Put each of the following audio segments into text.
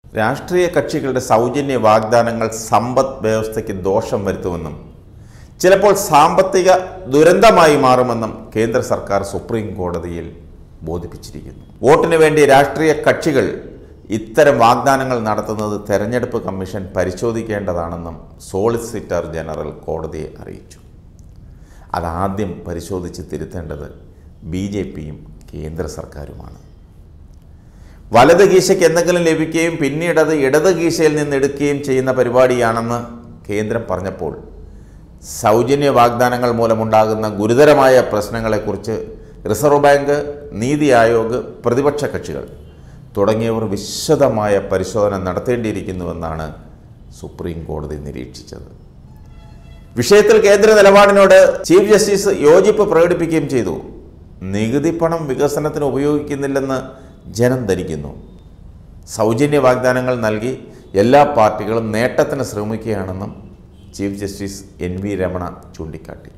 രാഷ്ട്രീയ കക്ഷികളുടെ സൗജന്യ വാഗ്ദാനങ്ങൾ സമ്പദ് വ്യവസ്ഥയ്ക്ക് ദോഷം വരുത്തുമെന്നും ചിലപ്പോൾ സാമ്പത്തിക ദുരന്തമായി മാറുമെന്നും കേന്ദ്ര സർക്കാർ സുപ്രീം കോടതിയിൽ ബോധിപ്പിച്ചിരിക്കുന്നു വോട്ടിന് വേണ്ടി രാഷ്ട്രീയ കക്ഷികൾ ഇത്തരം വാഗ്ദാനങ്ങൾ നടത്തുന്നത് തെരഞ്ഞെടുപ്പ് കമ്മീഷൻ പരിശോധിക്കേണ്ടതാണെന്നും സോളിസിറ്റർ ജനറൽ കോടതിയെ അറിയിച്ചു അതാദ്യം പരിശോധിച്ച് തിരുത്തേണ്ടത് ബി ജെ പിയും കേന്ദ്ര സർക്കാരുമാണ് വലത് ഗീശയ്ക്ക് എന്തെങ്കിലും ലഭിക്കുകയും പിന്നീട് അത് ഇടത് ഗീശയിൽ നിന്ന് എടുക്കുകയും ചെയ്യുന്ന പരിപാടിയാണെന്ന് കേന്ദ്രം പറഞ്ഞപ്പോൾ സൗജന്യ വാഗ്ദാനങ്ങൾ മൂലമുണ്ടാകുന്ന ഗുരുതരമായ പ്രശ്നങ്ങളെക്കുറിച്ച് റിസർവ് ബാങ്ക് നീതി ആയോഗ് പ്രതിപക്ഷ കക്ഷികൾ തുടങ്ങിയവർ വിശദമായ പരിശോധന നടത്തേണ്ടിയിരിക്കുന്നുവെന്നാണ് സുപ്രീം കോടതി നിരീക്ഷിച്ചത് വിഷയത്തിൽ കേന്ദ്ര നിലപാടിനോട് ചീഫ് ജസ്റ്റിസ് യോജിപ്പ് പ്രകടിപ്പിക്കുകയും ചെയ്തു നികുതി പണം വികസനത്തിന് ഉപയോഗിക്കുന്നില്ലെന്ന് ജനം ധരിക്കുന്നു സൗജന്യ വാഗ്ദാനങ്ങൾ നൽകി എല്ലാ പാർട്ടികളും നേട്ടത്തിന് ശ്രമിക്കുകയാണെന്നും chief justice N V Ramana ചൂണ്ടിക്കാട്ടി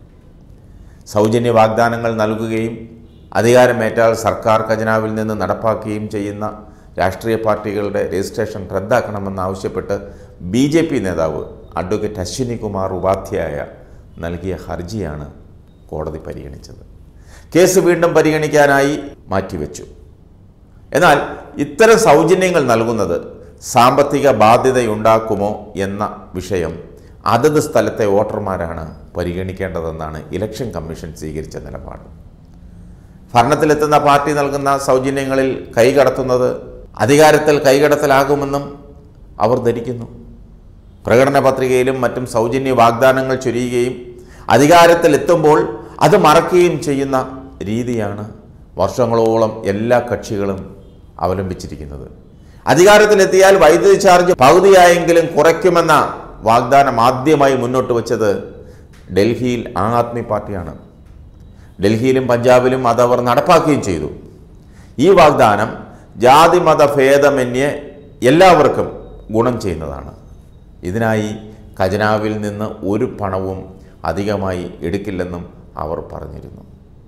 സൗജന്യ വാഗ്ദാനങ്ങൾ നൽകുകയും അധികാരമേറ്റാൽ സർക്കാർ ഖജനാവിൽ നിന്ന് നടപ്പാക്കുകയും ചെയ്യുന്ന രാഷ്ട്രീയ പാർട്ടികളുടെ രജിസ്ട്രേഷൻ റദ്ദാക്കണമെന്നാവശ്യപ്പെട്ട് ബി ജെ പി നേതാവ് അഡ്വക്കേറ്റ് അശ്വിനി കുമാർ ഉപാധ്യായ നൽകിയ ഹർജിയാണ് കോടതി പരിഗണിച്ചത് കേസ് വീണ്ടും പരിഗണിക്കാനായി മാറ്റിവെച്ചു എന്നാൽ ഇത്തരം സൗജന്യങ്ങൾ നൽകുന്നത് സാമ്പത്തിക ബാധ്യതയുണ്ടാക്കുമോ എന്ന വിഷയം അതത് സ്ഥലത്തെ വോട്ടർമാരാണ് പരിഗണിക്കേണ്ടതെന്നാണ് ഇലക്ഷൻ കമ്മീഷൻ സ്വീകരിച്ച നിലപാട് ഭരണത്തിലെത്തുന്ന പാർട്ടി നൽകുന്ന സൗജന്യങ്ങളിൽ കൈകടത്തുന്നത് അധികാരത്തിൽ കൈകടത്തലാകുമെന്നും അവർ ധരിക്കുന്നു പ്രകടന പത്രികയിലും മറ്റും സൗജന്യ വാഗ്ദാനങ്ങൾ ചൊരിയുകയും അധികാരത്തിലെത്തുമ്പോൾ അത് മറക്കുകയും ചെയ്യുന്ന രീതിയാണ് വർഷങ്ങളോളം എല്ലാ കക്ഷികളും അവലംബിച്ചിരിക്കുന്നത് അധികാരത്തിലെത്തിയാൽ വൈദ്യുതി ചാർജ് പകുതിയായെങ്കിലും കുറയ്ക്കുമെന്ന വാഗ്ദാനം ആദ്യമായി മുന്നോട്ട് വച്ചത് ഡൽഹിയിൽ ആം ആദ്മി പാർട്ടിയാണ് ഡൽഹിയിലും പഞ്ചാബിലും അതവർ നടപ്പാക്കുകയും ചെയ്തു ഈ വാഗ്ദാനം ജാതിമത ഭേദമന്യേ എല്ലാവർക്കും ഗുണം ചെയ്യുന്നതാണ് ഇതിനായി ഖജനാവിൽ നിന്ന് ഒരു പണവും അധികമായി എടുക്കില്ലെന്നും അവർ പറഞ്ഞിരുന്നു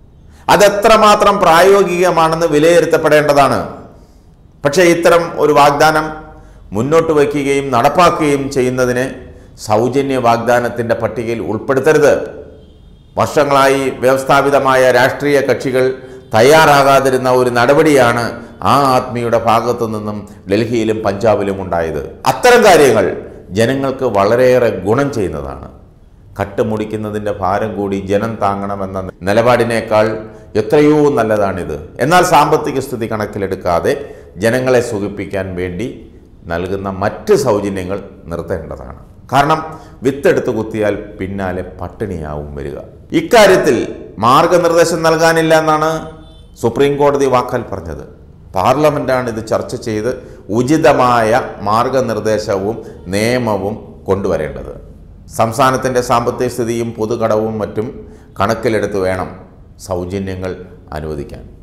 അതെത്രമാത്രം പ്രായോഗികമാണെന്ന് വിലയിരുത്തപ്പെടേണ്ടതാണ് പക്ഷേ ഇത്തരം ഒരു വാഗ്ദാനം മുന്നോട്ട് വയ്ക്കുകയും നടപ്പാക്കുകയും ചെയ്യുന്നതിന് സൗജന്യ വാഗ്ദാനത്തിൻ്റെ പട്ടികയിൽ ഉൾപ്പെടുത്തരുത് വർഷങ്ങളായി വ്യവസ്ഥാപിതമായ രാഷ്ട്രീയ കക്ഷികൾ തയ്യാറാകാതിരുന്ന ഒരു നടപടിയാണ് ആ ആത്മിയുടെ ഭാഗത്തു നിന്നും ഡൽഹിയിലും പഞ്ചാബിലും ഉണ്ടായത് അത്തരം കാര്യങ്ങൾ ജനങ്ങൾക്ക് വളരെയേറെ ഗുണം ചെയ്യുന്നതാണ് കട്ടുമുടിക്കുന്നതിൻ്റെ ഭാരം കൂടി ജനം താങ്ങണമെന്ന നിലപാടിനേക്കാൾ എത്രയോ നല്ലതാണിത് എന്നാൽ സാമ്പത്തിക സ്ഥിതി കണക്കിലെടുക്കാതെ ജനങ്ങളെ സുഖിപ്പിക്കാൻ വേണ്ടി നൽകുന്ന മറ്റ് സൗജന്യങ്ങൾ നിർത്തേണ്ടതാണ് കാരണം വിത്തെടുത്ത് കുത്തിയാൽ പിന്നാലെ പട്ടിണിയാവും വരിക ഇക്കാര്യത്തിൽ മാർഗനിർദ്ദേശം നൽകാനില്ല എന്നാണ് സുപ്രീം കോടതി വാക്കാൽ പറഞ്ഞത് പാർലമെൻറ്റാണ് ഇത് ചർച്ച ചെയ്ത് ഉചിതമായ മാർഗനിർദ്ദേശവും നിയമവും കൊണ്ടുവരേണ്ടത് സംസ്ഥാനത്തിൻ്റെ സാമ്പത്തിക സ്ഥിതിയും പൊതുകടവും മറ്റും കണക്കിലെടുത്ത് വേണം സൗജന്യങ്ങൾ അനുവദിക്കാൻ